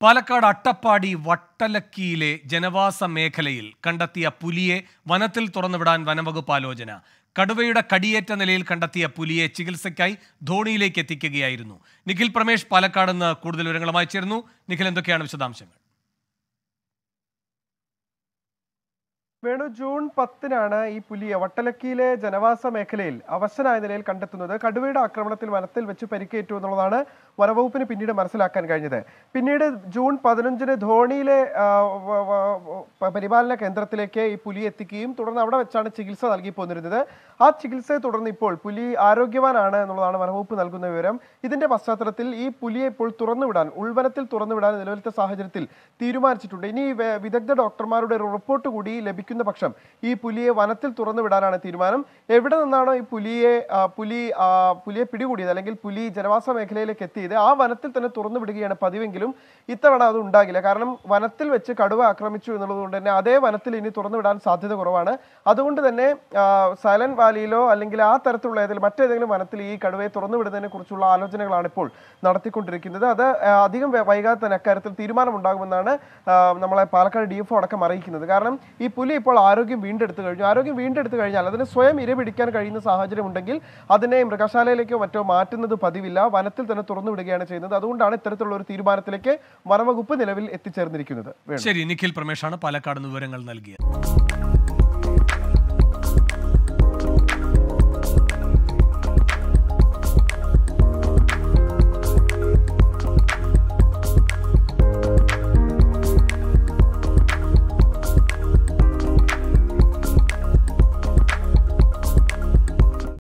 പാലക്കാട് അട്ടപ്പാടി വട്ടലക്കിയിലെ ജനവാസ മേഖലയിൽ കണ്ടെത്തിയ പുലിയെ വനത്തിൽ തുറന്നുവിടാൻ വനംവകുപ്പ് ആലോചന കടുവയുടെ കടിയേറ്റ നിലയിൽ കണ്ടെത്തിയ പുലിയെ ചികിത്സയ്ക്കായി ധോണിയിലേക്ക് എത്തിക്കുകയായിരുന്നു നിഖിൽ പ്രമേഷ് പാലക്കാട് നിന്ന് കൂടുതൽ വിവരങ്ങളുമായി ചേരുന്നു നിഖിൽ എന്തൊക്കെയാണ് വിശദാംശങ്ങൾ വേണു ജൂൺ പത്തിനാണ് ഈ പുലിയെ വട്ടലക്കിയിലെ ജനവാസ മേഖലയിൽ അവശനായ നിലയിൽ കണ്ടെത്തുന്നത് കടുവയുടെ ആക്രമണത്തിൽ വനത്തിൽ വെച്ച് പരിക്കേറ്റു എന്നുള്ളതാണ് വനവകുപ്പിന് പിന്നീട് മനസ്സിലാക്കാൻ കഴിഞ്ഞത് പിന്നീട് ജൂൺ പതിനഞ്ചിന് ധോണിയിലെ ആ, വ- വ- വ- പരിപാലന കേന്ദ്രത്തിലേക്ക് ഈ പുലിയെ എത്തിക്കുകയും തുടർന്ന് അവിടെ വെച്ചാണ് ചികിത്സ നൽകി പോന്നിരുന്നത് ആ ചികിത്സയെ തുടർന്ന് ഇപ്പോൾ പുലി ആരോഗ്യവാനാണ് എന്നുള്ളതാണ് വനവകുപ്പ് നൽകുന്ന വിവരം ഇതിന്റെ പശ്ചാത്തലത്തിൽ ഈ പുലിയെ ഇപ്പോൾ തുറന്നുവിടാൻ ഉൾവനത്തിൽ തുറന്നുവിടാൻ നിലവിലത്തെ സാഹചര്യത്തിൽ തീരുമാനിച്ചിട്ടുണ്ട് ഇനി വെ- വിദഗ്ധ ഡോക്ടർമാരുടെ ഒരു റിപ്പോർട്ട് കൂടി ലഭിക്കുന്ന പക്ഷം ഈ പുലിയെ വനത്തിൽ തുറന്നുവിടാനാണ് തീരുമാനം എവിടെ നിന്നാണോ ഈ പുലിയെ ആ, പുലി ആ, പുലിയെ പിടികൂടിയത് അല്ലെങ്കിൽ പുലി ജനവാസ മേഖലയിലേക്ക് എത്തിയത് ആ വനത്തിൽ തന്നെ തുറന്നു വിടുകയാണ് പതിവെങ്കിലും ഇത്തവണ അത് ഉണ്ടാകില്ല കാരണം വനത്തിൽ വെച്ച് കടുവ ആക്രമിച്ചു എന്നുള്ളത് കൊണ്ട് തന്നെ അതേ വനത്തിൽ ഇനി തുറന്നു വിടാൻ സാധ്യത കുറവാണ് അതുകൊണ്ട് തന്നെ ആ, സൈലന്റ് വാലിയിലോ അല്ലെങ്കിൽ ആ തരത്തിലുള്ള ഏതെങ്കിലും മറ്റേതെങ്കിലും വനത്തിൽ ഈ കടുവയെ തുറന്നു വിടുന്നതിനെ കുറിച്ചുള്ള ആലോചനകളാണ് ഇപ്പോൾ നടത്തിക്കൊണ്ടിരിക്കുന്നത് അത് ആ, അധികം വെ- വൈകാതെ തന്നെ അക്കാര്യത്തിൽ തീരുമാനമുണ്ടാകുമെന്നാണ് ആ, നമ്മളെ പാലക്കാട് ഡി എഫ് അടക്കം അറിയിക്കുന്നത് കാരണം ഈ പുലി ഇപ്പോൾ ആരോഗ്യം വീണ്ടെടുത്തു കഴിഞ്ഞു ആരോഗ്യം വീണ്ടെടുത്തു കഴിഞ്ഞാൽ അതിന് സ്വയം ഇരപിടിക്കാൻ കഴിയുന്ന സാഹചര്യം ഉണ്ടെങ്കിൽ അതിനെ മൃഗശാലയിലേക്കോ മറ്റോ മാറ്റുന്നത് പതിവില്ല വനത്തിൽ തന്നെ തുറന്നു വിടുകയാണ് ചെയ്യുന്നത് അതുകൊണ്ടാണ് ഇത്തരത്തിലുള്ള ഒരു തീരുമാനത്തിലേക്ക് വനവകുപ്പ് നിലവിൽ എത്തിച്ചേർന്നിരിക്കുന്നത് വേണു ശരി നിഖിൽ പ്രമേഷാണ് പാലക്കാട് നിന്ന് വിവരങ്ങൾ നൽകിയത്